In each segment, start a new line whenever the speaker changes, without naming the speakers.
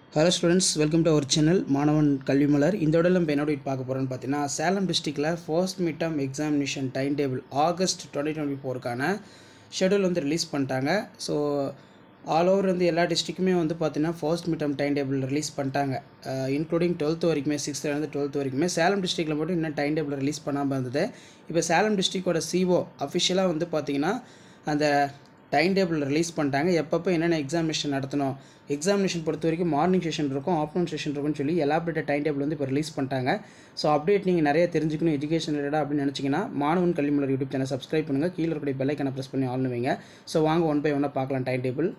hello students welcome to our channel மாணவன் கல்விமலர் இந்த உடல் நம்ம என்னோட பார்க்க போகிறோன்னு பார்த்தீங்கன்னா சேலம் டிஸ்ட்ரிக்டில் first midterm examination time table August twenty twenty ஃபோருக்கான ஷெடியூல் வந்து ரிலீஸ் பண்ணிட்டாங்க ஸோ ஆல் ஓவர் வந்து எல்லா டிஸ்ட்ரிக்குமே வந்து பார்த்தீங்கன்னா first midterm time table release பண்ணிட்டாங்க இன்க்ளூடிங் டுவெல்த் வரைக்குமே சிக்ஸ்த்துலேருந்து டுவெல்த் வரைக்குமே சேலம் டிஸ்ட்ரிக்டில் மட்டும் இன்னும் டைம் டேபிள் ரிலீஸ் பண்ணாமல் இருந்தது இப்போ சேலம் டிஸ்ட்ரிக்டோட சிஓ அஃபிஷியலாக வந்து பார்த்தீங்கன்னா அந்த டைம் டேபிள் ரிலீஸ் பண்ணிட்டாங்க எப்பப்போ என்னென்ன எக்ஸாமினேஷன் நடத்தணும் எக்ஸாமினேஷன் பொறுத்த வரைக்கும் மார்னிங் செஷன் இருக்கும் ஆஃப்டர்நூன் செஷன் இருக்கும்னு சொல்லி எலாபரேட்டட் டைம் டேபிள் வந்து இப்போ ரிலீஸ் பண்ணிட்டாங்க ஸோ அப்டேட் நீங்கள் நிறைய தெரிஞ்சுக்கணும் எஜுகேஷன் ரிலேட்டடாக அப்படின்னு நினச்சிங்கன்னா மாணவன் கல்விமலர் யூடியூப் சேனல் சப்ஸ்கிரைப் பண்ணுங்கள் கீழே இருக்கக்கூடிய பெல்லைக்கனை ப்ரெஸ் பண்ணி ஆன் வைங்க ஸோ வாங்க ஒன் பை ஒன்னாக பார்க்கலாம் டைம் டேபிள்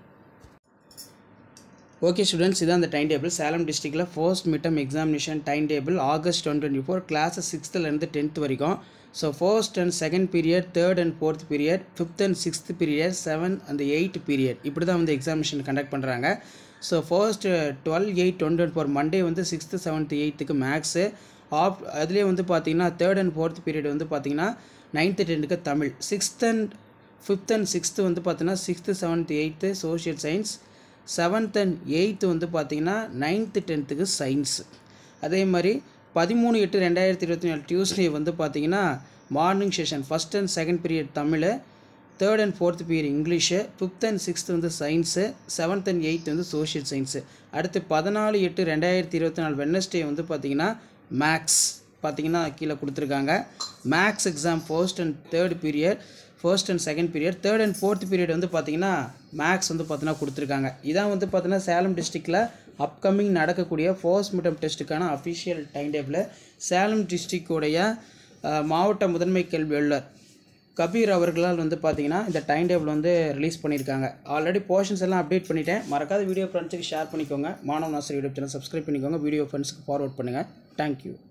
ஓகே ஸ்டூடெண்ட்ஸ் இதான் அந்த டைம் டேபிள் சேலம் டிஸ்ட்ரிக்டில் first midterm examination time table August twenty twenty four classes சிக்ஸ்த்துலேருந்து டென்த் வரைக்கும் so first and second period third and fourth period fifth and sixth period seventh அந்த eight period இப்படி தான் வந்து examination conduct பண்ணுறாங்க so first twelve eight twenty four Monday வந்து sixth seventh எயித்துக்கு maths ஆப் அதுலேயே வந்து பார்த்தீங்கன்னா தேர்ட் அண்ட் ஃபோர்த் பீரியட் வந்து பார்த்தீங்கன்னா நைன்த்து டென்த்துக்கு Tamil sixth and fifth and sixth வந்து பார்த்தீங்கன்னா sixth seventh eighth social science seventh and eighth வந்து பார்த்தீங்கன்னா நைன்த்து டென்த்துக்கு சயின்ஸ் அதே மாதிரி பதிமூணு எட்டு ரெண்டாயிரத்தி இருபத்தி நாலு டியூஸ்டே வந்து பார்த்தீங்கன்னா morning session first and second period Tamil third and fourth period English fifth and sixth வந்து சயின்ஸு செவன்த் அண்ட் எயித் வந்து சோஷியல் சயின்ஸு அடுத்து பதினாலு எட்டு ரெண்டாயிரத்தி இருபத்தி நாலு வெட்னஸ்டே வந்து பார்த்தீங்கன்னா மேக்ஸ் பார்த்தீங்கன்னா கீழே கொடுத்துருக்காங்க maths exam first and third period first and second period third and fourth period வந்து பார்த்தீங்கன்னா மேக்ஸ் வந்து பார்த்தீங்கன்னா கொடுத்துருக்காங்க இதான் வந்து பார்த்தீங்கன்னா சேலம் டிஸ்ட்ரிக்டில் அப்கமிங் நடக்கக்கூடிய ஃபர்ஸ்ட் மிட்டம் டெஸ்ட்டுக்கான அஃபிஷியல் டைம் டேபிள் சேலம் டிஸ்ட்ரிக்டோடைய மாவட்ட முதன்மை கல்வி அலுவலர் கபீர் அவர்களால் வந்து பார்த்தீங்கன்னா இந்த டைம் டேபிள் வந்து ரிலீஸ் பண்ணியிருக்காங்க ஆல்ரெடி போர்ஷன்ஸ் எல்லாம் அப்டேட் பண்ணிட்டேன் மறக்காத வீடியோ ஃப்ரெண்ட்ஸுக்கு ஷேர் பண்ணிக்கோங்க மாணவ நாசர் யூடியூப் சேனல் சப்ஸ்கிரைப் பண்ணிக்கோங்க வீடியோ ஃப்ரெண்ட்ஸுக்கு ஃபார்வர்ட் பண்ணுங்கள் தேங்க்யூ